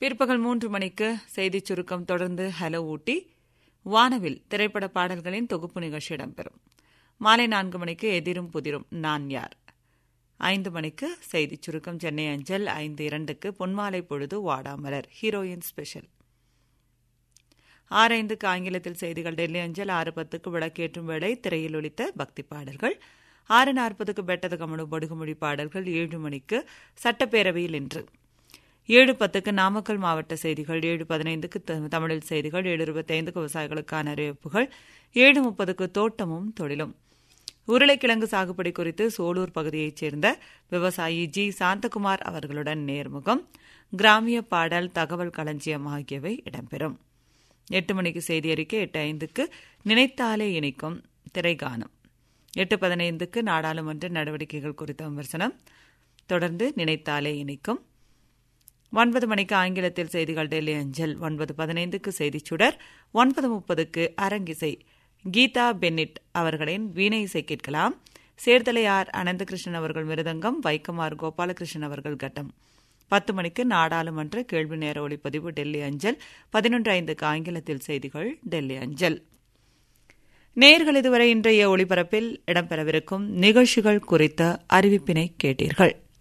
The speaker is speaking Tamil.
பிற்பகல் மூன்று மணிக்கு செய்திச் சுருக்கம் தொடர்ந்து ஹலோ ஊட்டி வானவில் திரைப்பட பாடல்களின் தொகுப்பு நிகழ்ச்சி இடம்பெறும் மாலை நான்கு மணிக்கு எதிரும் புதிரும் நான் யார் ஐந்து மணிக்கு செய்திச் சுருக்கம் சென்னை அஞ்சல் ஐந்து இரண்டுக்கு பொன்மாலை பொழுது வாடாமலர் ஹீரோயின் ஸ்பெஷல் ஆறு ஐந்துக்கு ஆங்கிலத்தில் செய்திகள் டெல்லி அஞ்சல் ஆறு பத்துக்கு விளக்கேற்றும் வேளை திரையில் ஒலித்த பக்தி பாடல்கள் ஆறு நாற்பதுக்கு பெட்டது கமனு படுகுமொழி பாடல்கள் ஏழு மணிக்கு சட்டப்பேரவையில் இன்று ஏழு பத்துக்கு நாமக்கல் மாவட்ட செய்திகள் ஏழு பதினைந்துக்கு தமிழில் செய்திகள் ஏழு இருபத்தைந்துக்கு விவசாயிகளுக்கான அறிவிப்புகள் ஏழு முப்பதுக்கு தோட்டமும் தொழிலும் உருளைக்கிழங்கு சாகுபடி குறித்து சோலூர் பகுதியைச் சேர்ந்த விவசாயி ஜி சாந்தகுமார் அவர்களுடன் நேர்முகம் கிராமிய பாடல் தகவல் களஞ்சியம் ஆகியவை இடம்பெறும் எட்டு மணிக்கு செய்தி அறிக்கை எட்டு ஐந்துக்கு நினைத்தாலே இணைக்கும் திரைகானம் எட்டு பதினைந்துக்கு நாடாளுமன்ற நடவடிக்கைகள் குறித்த விமர்சனம் தொடர்ந்து நினைத்தாலே இணைக்கும் ஒன்பது மணிக்கு ஆங்கிலத்தில் செய்திகள் டெல்லி அஞ்சல் ஒன்பது பதினைந்துக்கு செய்திச் சுடர் ஒன்பது முப்பதுக்கு அரங்கிசை கீதா பென்னிட் அவர்களின் வீணை இசை கேட்கலாம் சேர்தலையார் அனந்தகிருஷ்ணன் அவர்கள் மிருதங்கம் வைக்கமார் கோபாலகிருஷ்ணன் அவர்கள் கட்டம் பத்து மணிக்கு நாடாளுமன்ற கேள்வி நேர ஒளிப்பதிவு டெல்லி அஞ்சல் பதினொன்று ஐந்துக்கு ஆங்கிலத்தில் செய்திகள் டெல்லி அஞ்சல் நேர்கள் இதுவரை இன்றைய ஒளிபரப்பில் இடம்பெறவிருக்கும் நிகழ்ச்சிகள் குறித்த அறிவிப்பினை கேட்டீர்கள்